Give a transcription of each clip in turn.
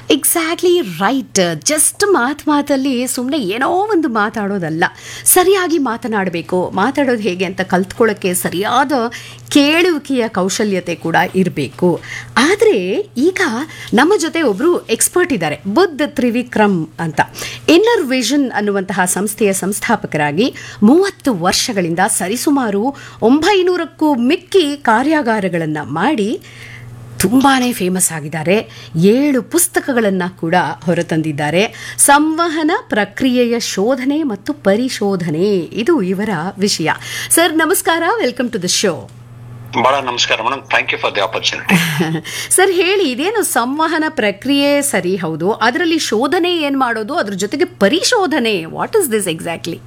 Exactly right just ಮಾತು ಮಾತಲ್ಲಿ ಸುಮ್ಮನೆ ಏನೋ ಒಂದು ಮಾತಾಡೋದಲ್ಲ ಸರಿಯಾಗಿ ಮಾತನಾಡಬೇಕು ಮಾತಾಡೋದು ಹೇಗೆ ಅಂತ ಕಲ್ತ್ಕೊಳ್ಳೋಕ್ಕೆ ಸರಿಯಾದ ಕೇಳುವಿಕೆಯ ಕೌಶಲ್ಯತೆ ಕೂಡ ಇರಬೇಕು ಆದರೆ ಈಗ ನಮ್ಮ ಜೊತೆ ಒಬ್ಬರು ಎಕ್ಸ್ಪರ್ಟ್ ಇದ್ದಾರೆ ಬುದ್ಧ ತ್ರಿವಿಕ್ರಮ್ ಅಂತ ಇನ್ನರ್ ವಿಷನ್ ಅನ್ನುವಂತಹ ಸಂಸ್ಥೆಯ ಸಂಸ್ಥಾಪಕರಾಗಿ ಮೂವತ್ತು ವರ್ಷಗಳಿಂದ ಸರಿಸುಮಾರು ಒಂಬೈನೂರಕ್ಕೂ ಮಿಕ್ಕಿ ಕಾರ್ಯಾಗಾರಗಳನ್ನು ಮಾಡಿ ತುಂಬಾ ಫೇಮಸ್ ಆಗಿದ್ದಾರೆ ಏಳು ಪುಸ್ತಕಗಳನ್ನು ಕೂಡ ಹೊರತಂದಿದ್ದಾರೆ ಸಂವಹನ ಪ್ರಕ್ರಿಯೆಯ ಶೋಧನೆ ಮತ್ತು ಪರಿಶೋಧನೆ ಇದು ಇವರ ವಿಷಯ ಸರ್ ನಮಸ್ಕಾರ ವೆಲ್ಕಮ್ ಟು ದ ಶೋ ಬಹಳ ನಮಸ್ಕಾರ madam thank you for the opportunity sir ಹೇಳಿ ಇದೇನು ಸಂವಹನ ಪ್ರಕ್ರಿಯೆ ಸರಿ ಹೌದು ಅದರಲ್ಲಿ ಶೋಧನೆ ಏನು ಮಾಡೋದು ಅದ್ರ ಜೊತೆಗೆ ಪರಿಶೋಧನೆ ವಾಟ್ ಇಸ್ ದಿಸ್ ಎಕ್ಸಾಕ್ಟ್ಲಿ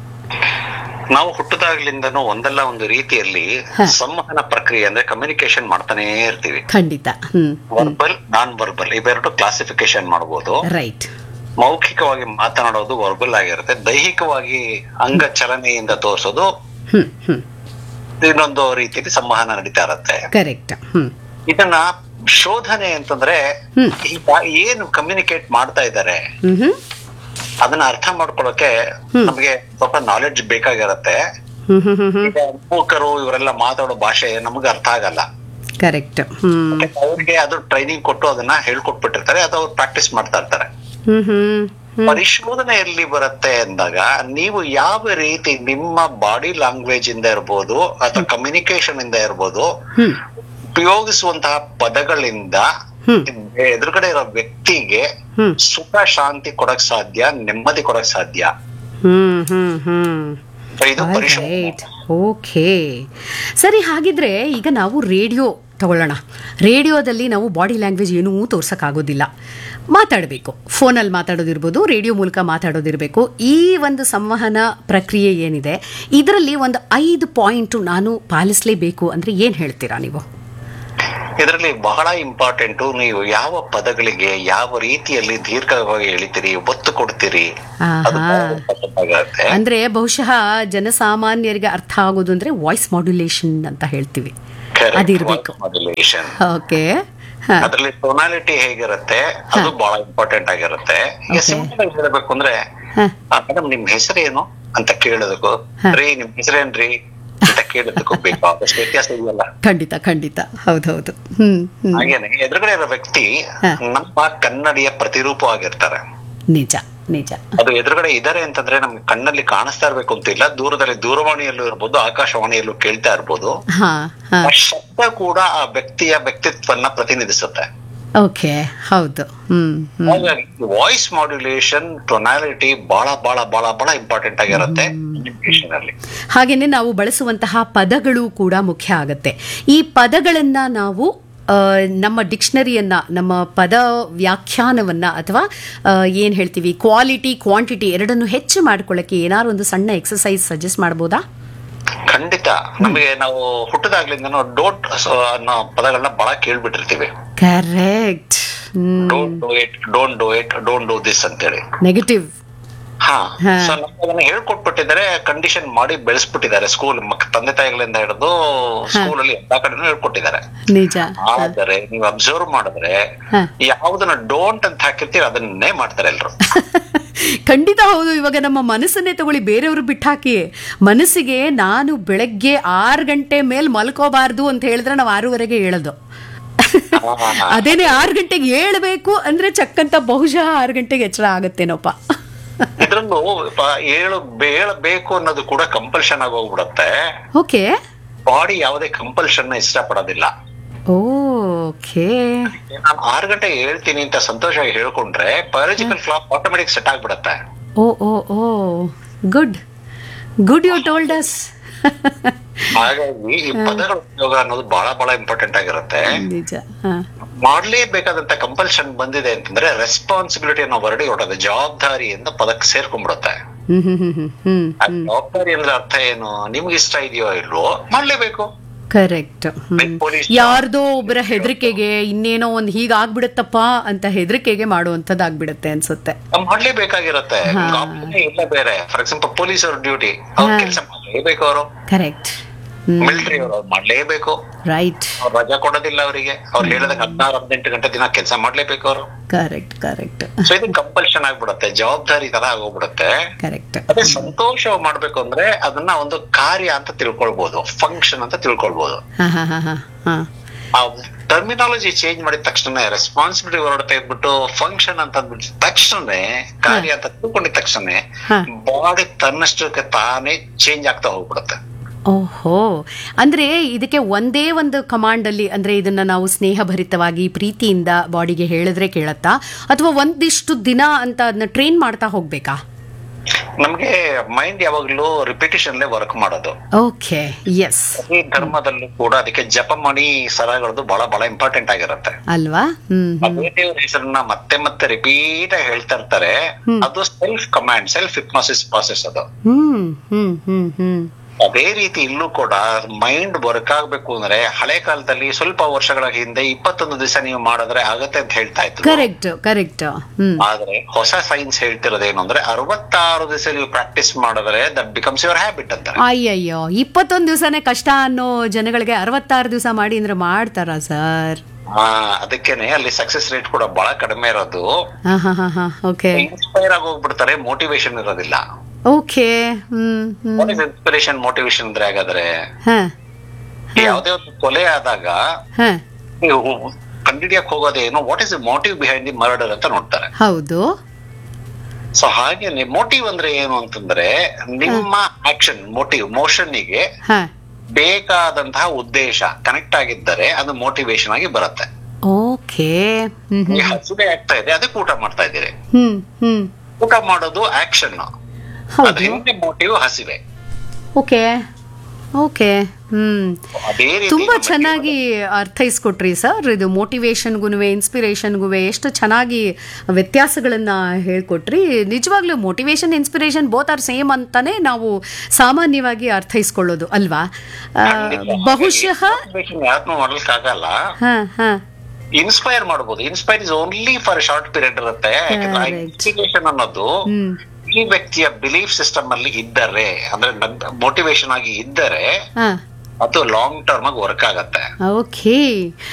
ನಾವು ಹುಟ್ಟದಾಗ್ಲಿಂದನೂ ಒಂದಲ್ಲ ಒಂದು ರೀತಿಯಲ್ಲಿ ಸಂವಹನ ಪ್ರಕ್ರಿಯೆ ಅಂದ್ರೆ ಕಮ್ಯುನಿಕೇಶನ್ ಮಾಡ್ತಾನೆ ಇರ್ತೀವಿ ಖಂಡಿತ ಹ್ಮ್ ವರ್ಬಲ್ ನಾನ್ ವರ್ಬಲ್ ಇವೆರಡು ಕ್ಲಾಸಿಫಿಕೇಶನ್ ಮಾಡಬಹುದು ರೈಟ್ ಮೌಖಿಕವಾಗಿ ಮಾತನಾಡೋದು ವರ್ಬಲ್ ಆಗಿರುತ್ತೆ ದೈಹಿಕವಾಗಿ ಅಂಗ ಚಲನೆಯಿಂದ ತೋರಿಸೋದು ಹ್ಮ್ ಹ್ಮ್ ಇನ್ನೊಂದು ರೀತಿಯಲ್ಲಿ ಸಂವಹನ ನಡೀತಾ ಇರುತ್ತೆ ಕರೆಕ್ಟ್ ಹ್ಮ್ ಇದನ್ನ ಶೋಧನೆ ಅಂತಂದ್ರೆ ಹ್ಮ್. ಈಗ ಏನು ಕಮ್ಯುನಿಕೇಟ್ ಮಾಡ್ತಾ ಇದ್ದಾರೆ ಹ್ಮ್ ಹ್ಮ್ ಅದನ್ನ ಅರ್ಥ ಮಾಡ್ಕೊಳ್ಳೋಕೆ ನಮಗೆ ಸ್ವಲ್ಪ ನಾಲೆಡ್ಜ್ ಬೇಕಾಗಿರತ್ತೆ ಹ್ಮ್ ಹ್ಮ್ ಹ್ಮ್ ಹ್ಮ್ ಈಗ ಮೂಕರು ಇವರೆಲ್ಲ ಮಾತಾಡೋ ಭಾಷೆ ನಮ್ಗೆ ಅರ್ಥ ಆಗಲ್ಲ ಕರೆಕ್ಟ್ ಹ್ಮ್ ಅವ್ರಿಗೆ ಅದು ಟ್ರೈನಿಂಗ್ ಕೊಟ್ಟು ಅದನ್ನ ಹೇಳ್ಕೊಟ್ಬಿಟ್ಟಿರ್ತಾರೆ ಅದು ಅವ್ರು ಪ್ರಾಕ್ಟೀಸ್ ಮಾಡ್ತಾ ಇರ್ತಾರೆ ಹ್ಮ್ ಹ್ಮ್ ಹ್ಮ್ ಪರಿಶೋಧನೆ ಎಲ್ಲಿ ಬರುತ್ತೆ ಅಂದಾಗ ನೀವು ಯಾವ ರೀತಿ ನಿಮ್ಮ ಬಾಡಿ ಲ್ಯಾಂಗ್ವೇಜ್ ಇಂದ ಇರ್ಬೋದು ಅಥವಾ ಕಮ್ಯುನಿಕೇಶನ್ ಇಂದ ಇರ್ಬೋದು ಹ್ಮ್ ಉಪಯೋಗಿಸುವಂತಹ ಪದಗಳಿಂದ ಹ್ಮ್. ಎದುರುಗಡೆ ಇರೋ ವ್ಯಕ್ತಿಗೆ ಹ್ಮ್. ಸುಖ ಶಾಂತಿ ಕೊಡಕ್ ಸಾಧ್ಯ ನೆಮ್ಮದಿ ಕೊಡಕ್ ಸಾಧ್ಯ ಹ್ಮ್ ಹ್ಮ್ ಹ್ಮ್ ಇದು ಪರಿಶೋಧನೆ ರೈಟ್ ಓಕೆ ಸರಿ ಹಾಗಿದ್ರೆ ಈಗ ನಾವು ರೇಡಿಯೋ ತಗೊಳ್ಳೋಣ ರೇಡಿಯೋದಲ್ಲಿ ನಾವು ಬಾಡಿ ಲ್ಯಾಂಗ್ವೇಜ್ ಏನೂ ತೋರ್ಸೋಕ್ಕಾಗೋದಿಲ್ಲ ಮಾತಾಡಬೇಕು ಫೋನಲ್ಲಿ ಮಾತಾಡೋದಿರ್ಬೋದು ರೇಡಿಯೋ ಮೂಲಕ ಮಾತಾಡೋದಿರಬೇಕು ಈ ಒಂದು ಸಂವಹನ ಪ್ರಕ್ರಿಯೆ ಏನಿದೆ ಇದರಲ್ಲಿ ಒಂದು ಐದು ಪಾಯಿಂಟು ನಾನು ಪಾಲಿಸಲೇಬೇಕು ಅಂದರೆ ಏನು ಹೇಳ್ತೀರಾ ನೀವು ಇದರಲ್ಲಿ ಬಹಳ ಇಂಪಾರ್ಟೆಂಟ್ ನೀವು ಯಾವ ಪದಗಳಿಗೆ ಯಾವ ರೀತಿಯಲ್ಲಿ ದೀರ್ಘವಾಗಿ ಎಳಿತೀರಿ ಒತ್ತು ಕೊಡ್ತೀರಿ ಅದು ಆಹಾ. ಬಹಳ important ಆಗಿರುತ್ತೆ. ಅಂದ್ರೆ ಬಹುಶಃ ಜನಸಾಮಾನ್ಯರಿಗೆ ಅರ್ಥ ಆಗೋದು ಅಂದ್ರೆ ವಾಯ್ಸ್ ಮಾಡ್ಯುಲೇಷನ್ ಅಂತ ಹೇಳ್ತೀವಿ Correct. ಅದಿರ್ಬೇಕು Voice modulation. ಓಕೆ ಅದ್ರಲ್ಲಿ ಟೊನಾಲಿಟಿ ಹೇಗಿರುತ್ತೆ ಅದು ಬಹಳ ಇಂಪಾರ್ಟೆಂಟ್ ಆಗಿರುತ್ತೆ ಈಗ Okay. ಸಿಂಪಲ್ ಆಗಿ ಹೇಳ್ಬೇಕು ಅಂದ್ರೆ ಹ. ಮೇಡಮ್ ನಿಮ್ ಹೆಸರೇನು ಅಂತ ಕೇಳೋದಕ್ಕೂ ಹ. ರೀ ನಿಮ್ ಹೆಸರೇನ್ರಿ ಅಂತ ಕೇಳೋದಕ್ಕೂ ಬೇಕಾದಷ್ಟು ವ್ಯತ್ಯಾಸ ಇದೆಯಲ್ಲ ಖಂಡಿತ ಖಂಡಿತ ಹೌದೌದು ಹ್ಮ್ ಹ್ಮ್ ಹಾಗೇನೆ ಎದುರುಗಡೆ ಇರೋ ವ್ಯಕ್ತಿ ಹ. ನಮ್ಮ ಕನ್ನಡಿಯ ಪ್ರತಿರೂಪವಾಗಿರ್ತಾರೆ ನಿಜ ನಿಜ ಅದು ಎದುರುಗಡೆ ಇದಾರೆ ಅಂತಂದ್ರೆ ನಮ್ಗೆ ಕಣ್ಣಲ್ಲಿ ಕಾಣಿಸ್ತಾ ಇರ್ಬೇಕು ಅಂತ ಇಲ್ಲ ದೂರದಲ್ಲಿ ದೂರವಾಣಿಯಲ್ಲೂ ಇರ್ಬೋದು ಆಕಾಶವಾಣಿಯಲ್ಲೂ ಕೇಳ್ತಾ ಇರ್ಬೋದು ಹಾ ಹಾ ಆ ಶಬ್ದ ಕೂಡ ಆ ವ್ಯಕ್ತಿಯ ವ್ಯಕ್ತಿತ್ವನ್ನ ಪ್ರತಿನಿಧಿಸುತ್ತೆ ಓಕೆ ಹೌದು ಹ್ಮ್ ಹ್ಮ್ ಹಾಗಾಗಿ ವಾಯ್ಸ್ ಮಾಡ್ಯುಲೇಷನ್ ಟೊನಾಲಿಟಿ ಬಹಳ ಬಹಳ ಬಹಳ ಬಹಳ ಇಂಪಾರ್ಟೆಂಟ್ ಆಗಿರುತ್ತೆ ಕಮ್ಯುನಿಕೇಶನ್ ಅಲ್ಲಿ ಹಾಗೇನೆ ನಾವು ಬಳಸುವಂತಹ ಪದಗಳು ಕೂಡ ಮುಖ್ಯ ಆಗತ್ತೆ ಈ ಪದಗಳನ್ನ ನಾವು ಆ, ನಮ್ಮ ಡಿಕ್ಷನರಿಯನ್ನ ನಮ್ಮ ಪದ ವ್ಯಾಖ್ಯಾನವನ್ನ ಅಥವಾ ಏನು ಹೇಳ್ತೀವಿ ಕ್ವಾಲಿಟಿ ಕ್ವಾಂಟಿಟಿ ಎರಡನ್ನು ಹೆಚ್ಚು ಮಾಡ್ಕೊಳ್ಳೋಕ್ಕೆ ಏನಾದ್ರು ಒಂದು ಸಣ್ಣ ಎಕ್ಸಸೈಸ್ ಸಜೆಸ್ಟ್ ಮಾಡ್ಬೋದಾ ಖಂಡಿತ ನಮಗೆ ನಾವು ಹುಟ್ಟದಾಗ್ಲಿಂದ ಡೋಂಟ್ ಅನ್ನೋ ಪದಗಳನ್ನ ಬಹಳ ಕೇಳ್ಬಿಟ್ಟಿರ್ತೀವಿ correct don't do it don't do it don't do this ಅಂತೇಳಿ ನೆಗೆಟಿವ್ ಹಾ ಹಾ. ಸೊ ನಮ್ಗೆ ಅದನ್ನ ಹೇಳ್ಕೊಟ್ಬಿಟ್ಟಿದ್ದಾರೆ ಕಂಡೀಷನ್ ಮಾಡಿ ಬೆಳೆಸ್ಬಿಟ್ಟಿದ್ದಾರೆ ಸ್ಕೂಲ್ ತಂದೆ ತಾಯಿಗಳಿಂದ ಹಿಡಿದು ಸ್ಕೂಲ್ ಅಲ್ಲಿ ಎಲ್ಲಾ ಕಡೆನೂ ಹೇಳ್ಕೊಟ್ಟಿದ್ದಾರೆ ನಿಜ ಆದರೆ ನೀವು ಅಬ್ಸರ್ವ್ ಮಾಡಿದ್ರೆ ಹಾ. ಯಾವ್ದನ್ನ ಡೋಂಟ್ ಅಂತ ಹಾಕಿರ್ತೀವಿ ಅದನ್ನೇ ಮಾಡ್ತಾರೆ ಎಲ್ರು ಖಂಡಿತ ಹೌದು ಇವಾಗ ನಮ್ಮ ಮನಸ್ಸನ್ನೇ ತಗೊಳ್ಳಿ ಬೇರೆಯವರು ಬಿಟ್ಟಾಕಿ ಮನಸ್ಸಿಗೆ ನಾನು ಬೆಳಗ್ಗೆ ಆರು ಗಂಟೆ ಮೇಲ್ ಮಲ್ಕೋಬಾರ್ದು ಅಂತ ಹೇಳಿದ್ರೆ ನಾವು ಆರೂವರೆಗೆ ಹೇಳೋದು ಅದೇನೆ ಆರು ಗಂಟೆಗೆ ಏಳ್ಬೇಕು ಅಂದ್ರೆ ಚಕ್ಕಂತ ಬಹುಶಃ ಆರು ಗಂಟೆಗೆ ಎಚ್ಚರ ಆಗತ್ತೇನೋಪ್ಪ ಇದ್ರಲ್ಲೂ ಪ- ಏಳು ಬೇಳಬೇಕು ಅನ್ನೋದು ಕೂಡ ಕಂಪಲ್ಷನ್ ಆಗಿ ಹೋಗ್ಬಿಡತ್ತೆ ಓಕೆ ಬಾಡಿ ಯಾವುದೇ ಕಂಪಲ್ಷನ್ ಇಷ್ಟಪಡೋದಿಲ್ಲ ಓಕೆ ನಾನು ಆರು ಗಂಟೆಗೆ ಹೇಳ್ತೀನಿ ಅಂತ ಸಂತೋಷವಾಗಿ ಹೇಳ್ಕೊಂಡ್ರೆ ಬಯಾಲಜಿಕಲ್ ಕ್ಲಾಕ್ ಆಟೋಮೆಟಿಕ್ ಸೆಟ್ ಆಗ್ಬಿಡತ್ತೆ oh oh oh good good you told us ಹಾಗಾಗಿ ಈ ಪದಗಳ ಉಪಯೋಗ ಅನ್ನೋದು ಬಹಳ ಬಹಳ ಇಂಪಾರ್ಟೆಂಟ್ ಆಗಿರುತ್ತೆ ನಿಜ ಹಾ ಮಾಡ್ಲೇಬೇಕಾದಂತ ಕಂಪಲ್ಷನ್ ಬಂದಿದೆ ಅಂತಂದ್ರೆ ರೆಸ್ಪಾನ್ಸಿಬಿಲಿಟಿ ಅನ್ನೋ ವರ್ಡಿ ಹೊಡೋದು ಜವಾಬ್ದಾರಿ ಅಂತ ಪದಕ್ಕೆ ಸೇರ್ಕೊಂಡ್ಬಿಡುತ್ತೆ ಹ್ಮ್ ಹ್ಮ್ ಹ್ಮ್ ಹ್ಮ್ ಹ್ಮ್ ಆ ಜವಾಬ್ದಾರಿ ಅಂದ್ರೆ ಅರ್ಥ ಏನು ನಿಮ್ಗೆ ಇಷ್ಟ ಇದೆಯೋ ಇಲ್ವೋ ಮಾಡ್ಲೇಬೇಕು ಕರೆಕ್ಟ್ ಪೊಲೀಸ್ ಯಾರ್ದೋ ಒಬ್ಬರ ಹೆದರಿಕೆಗೆ ಇನ್ನೇನೋ ಒಂದು ಹೀಗಾಗ್ಬಿಡುತ್ತಪ್ಪ ಅಂತ ಹೆದರಿಕೆಗೆ ಮಾಡುವಂಥದ್ದಾಗ್ಬಿಡುತ್ತೆ ಅನ್ಸುತ್ತೆ ನಾವ್ ಮಾಡ್ಲೇಬೇಕಾಗಿರುತ್ತೆ ಹಾ. ಆಪ್ಷನ್ ಇಲ್ಲ ಬೇರೆ ಫಾರ್ ಎಕ್ಸಾಂಪಲ್ ಪೊಲೀಸ್ ಅವ್ರ ಡ್ಯೂಟಿ ಅವ್ರ ಹಾ. ಕೆಲಸ ಮಾಡ್ಲೇಬೇಕು ಅವರು ಕರೆಕ್ಟ್ ಮಿಲಿಟರಿ ಅವರು ಮಾಡ್ಲೇಬೇಕು ರೈಟ್ ಅವ್ರು ರಜಾ ಕೊಡೋದಿಲ್ಲ ಅವರಿಗೆ ಅವ್ರು ಹೇಳಿದಾಗ ಹದಿನಾರು ಹದಿನೆಂಟು ಗಂಟೆ ದಿನ ಕೆಲಸ ಮಾಡ್ಲೇಬೇಕು ಅವರು ಕರೆಕ್ಟ್ ಕರೆಕ್ಟ್ ಸೊ ಇದು ಕಂಪಲ್ಷನ್ ಆಗ್ಬಿಡುತ್ತೆ ಜವಾಬ್ದಾರಿ ತರ ಆಗೋಗ್ಬಿಡುತ್ತೆ ಕರೆಕ್ಟ್ ಅದೇ ಸಂತೋಷ ಮಾಡ್ಬೇಕು ಅಂದ್ರೆ ಅದನ್ನ ಒಂದು ಕಾರ್ಯ ಅಂತ ತಿಳ್ಕೊಳ್ಬಹುದು ಫಂಕ್ಷನ್ ಅಂತ ತಿಳ್ಕೊಳ್ಬಹುದು ಹಾ ಹಾ ಹಾ ಹಾ ಹಾ ಆ ಟರ್ಮಿನಾಲಜಿ ಚೇಂಜ್ ಮಾಡಿದ ತಕ್ಷಣ ರೆಸ್ಪಾನ್ಸಿಬಿಲಿಟಿ ಹೊರಡ ತೆಗೆದ್ಬಿಟ್ಟು ಫಂಕ್ಷನ್ ಅಂತ ಅಂದ್ಬಿಟ್ಟು ತಕ್ಷಣನೇ ಕಾರ್ಯ ಅಂತ ತಿಳ್ಕೊಂಡಿದ ತಕ್ಷಣ ಹಾ. ಬಾಡಿ ತನ್ನಷ್ಟಕ್ಕೆ ತಾನೇ ಚೇಂಜ್ ಆಗ್ತಾ ಹೋಗ್ಬಿಡುತ್ತೆ ಓಹೋ ಅಂದ್ರೆ ಇದಕ್ಕೆ ಒಂದೇ ಒಂದು ಕಮಾಂಡ್ ಅಲ್ಲಿ ಅಂದ್ರೆ ಇದನ್ನ ನಾವು ಸ್ನೇಹಭರಿತವಾಗಿ ಪ್ರೀತಿಯಿಂದ ಬಾಡಿಗೆ ಹೇಳಿದ್ರೆ ಕೇಳತ್ತಾ ಅಥವಾ ಒಂದಿಷ್ಟು ದಿನ ಅಂತ ಅದನ್ನ ಟ್ರೈನ್ ಮಾಡ್ತಾ ಹೋಗ್ಬೇಕಾ ನಮ್ಗೆ ಮೈಂಡ್ ಯಾವಾಗ್ಲೂ ರಿಪಿಟೇಷನ್ ವರ್ಕ್ ಮಾಡೋದು ಓಕೆ ಎಸ್ ಈ ಧರ್ಮದಲ್ಲೂ ಕೂಡ ಅದಕ್ಕೆ ಜಪಮಣಿ ಸರಗಳದ್ದು ಬಹಳ ಬಹಳ ಇಂಪಾರ್ಟೆಂಟ್ ಆಗಿರುತ್ತೆ ಅಲ್ವಾ ಹ್ಮ್ ಅದೇ ದೇವ್ರ ಹೆಸರನ್ನ ಮತ್ತೆ ಮತ್ತೆ ರಿಪೀಟ್ ಆಗಿ ಹೇಳ್ತಾ ಇರ್ತಾರೆ ಅದು self command self hypnosis process ಅದು ಹ್ಮ್ ಹ್ಮ್ ಹ್ಮ್ ಹ್ಮ್ ಅದೇ ರೀತಿ ಇಲ್ಲೂ ಕೂಡ ಮೈಂಡ್ ವರ್ಕ್ ಆಗ್ಬೇಕು ಅಂದ್ರೆ ಹಳೆ ಕಾಲದಲ್ಲಿ ಸ್ವಲ್ಪ ವರ್ಷಗಳ ಹಿಂದೆ ಇಪ್ಪತ್ತೊಂದು ದಿವಸ ನೀವು ಮಾಡಿದ್ರೆ ಆಗತ್ತೆ ಅಂತ ಹೇಳ್ತಾ ಇದ್ರು ಕರೆಕ್ಟ್ ಕರೆಕ್ಟ್ ಹ್ಮ್ ಆದ್ರೆ ಹೊಸ ಸೈನ್ಸ್ ಹೇಳ್ತಿರೋದೇನು ಅಂದ್ರೆ ಅರವತ್ತಾರು ದಿವಸ ನೀವು ಪ್ರಾಕ್ಟೀಸ್ ಮಾಡಿದ್ರೆ ದಟ್ ಬಿಕಮ್ಸ್ ಯುವರ್ ಹ್ಯಾಬಿಟ್ ಅಂತಾರೆ ಅಯ್ಯಯ್ಯೋ ಇಪ್ಪತ್ತೊಂದು ದಿವಸನೇ ಕಷ್ಟ ಅನ್ನೋ ಜನಗಳಿಗೆ ಅರವತ್ತಾರು ದಿವಸ ಮಾಡಿ ಅಂದ್ರೆ ಮಾಡ್ತಾರ ಸರ್ ಆ ಅದಕ್ಕೇನೆ ಅಲ್ಲಿ ಸಕ್ಸಸ್ ರೇಟ್ ಕೂಡ ಬಹಳ ಕಡಿಮೆ ಇರೋದು ಹಾ ಹಾ ಹಾ ಹಾ ಓಕೆ ಇನ್ಸ್ಪೈರ್ ಆಗಿ ಹೋಗ್ಬಿಡ್ತಾರೆ ಮೋಟಿವೇಶನ್ ಇರೋದಿಲ್ಲ okay hmm hmm inspiration motivation ಅಂದ್ರೆ ಹಾಗಾದ್ರೆ ಹಾ ಯಾವುದೇ ಒಂದು ಕೊಲೆ ಆದಾಗ ಹಾ ನೀವು ಕಂಡಿಡಿಯಕ್ ಹೋಗೋದೇನು what is the motive behind the murder ಅಂತ ನೋಡ್ತಾರೆ ಹೌದು ಸೊ ಹಾಗೇನೆ ಮೋಟಿವ್ ಅಂದ್ರೆ ಏನು ಅಂತಂದ್ರೆ ನಿಮ್ಮ ಆಕ್ಷನ್ ಮೋಟಿವ್ ಮೋಷನ್ನಿಗೆ ಹಾ ಬೇಕಾದಂತಹ ಉದ್ದೇಶ ಕನೆಕ್ಟ್ ಆಗಿದ್ದರೆ ಅದು ಮೋಟಿವೇಶನ್ ಆಗಿ ಬರುತ್ತೆ ಓಕೆ ಹ್ಮ್ ಈ ಹ್ಮ್ ಹಸಿವೆ ಆಗ್ತಾ ಇದೆ ಅದಕ್ಕೆ ಊಟ ಮಾಡ್ತಾ ಇದ್ದೀರಿ ಹ್ಮ್ ಹ್ಮ್ ಊಟ ಮಾಡೋದು ಆಕ್ಷನ್ ಅದ್ರ ಹೌದು ಹಿಂದೆ ಮೋಟಿವ್ ಹಸಿವೆ ಓಕೆ ಓಕೆ ಹ್ಮ್ ಅದೇ ರೀತಿ ತುಂಬಾ ನಮ್ಮ ಚೆನ್ನಾಗಿ ಅರ್ಥೈಸ್ಕೊಟ್ರಿ ಸರ್ ಇದು ಮೋಟಿವೇಶನ್ಗುವೆ ಇನ್ಸ್ಪಿರೇಷನ್ಗುವೆ ಎಷ್ಟು ಚೆನ್ನಾಗಿ ವ್ಯತ್ಯಾಸಗಳನ್ನ ಹೇಳ್ಕೊಟ್ರಿ ನಿಜವಾಗ್ಲೂ motivation inspiration both are same ಅಂತಾನೆ ನಾವು ಸಾಮಾನ್ಯವಾಗಿ ಅರ್ಥೈಸ್ಕೊಳ್ಳೋದು ಅಲ್ವಾ ಆ, ಖಂಡಿತ. ಬಹುಶಃ motivation ಯಾರನ್ನೂ ಮಾಡ್ಲಿಕ್ಕಾಗಲ್ಲ ಹಾ ಹಾ ಇನ್ಸ್ಪೈರ್ ಮಾಡಬಹುದು inspire is only for short period ಇರುತ್ತೆ Correct. ಇನ್ಸ್ಪಿರೇಷನ್ ಅನ್ನೋದು ಹ್ಮ್ ಈ ವ್ಯಕ್ತಿಯ ಬಿಲೀಫ್ ಸಿಸ್ಟಮ್ ಅಲ್ಲಿ ಇದ್ದರೆ ಅಂದ್ರೆ ಮೋಟಿವೇಶನ್ ಆಗಿ ಇದ್ದರೆ ಹಾ ಅದು ಲಾಂಗ್ ಟರ್ಮ್ ಆಗಿ ವರ್ಕ್ ಆಗತ್ತೆ ಓಕೆ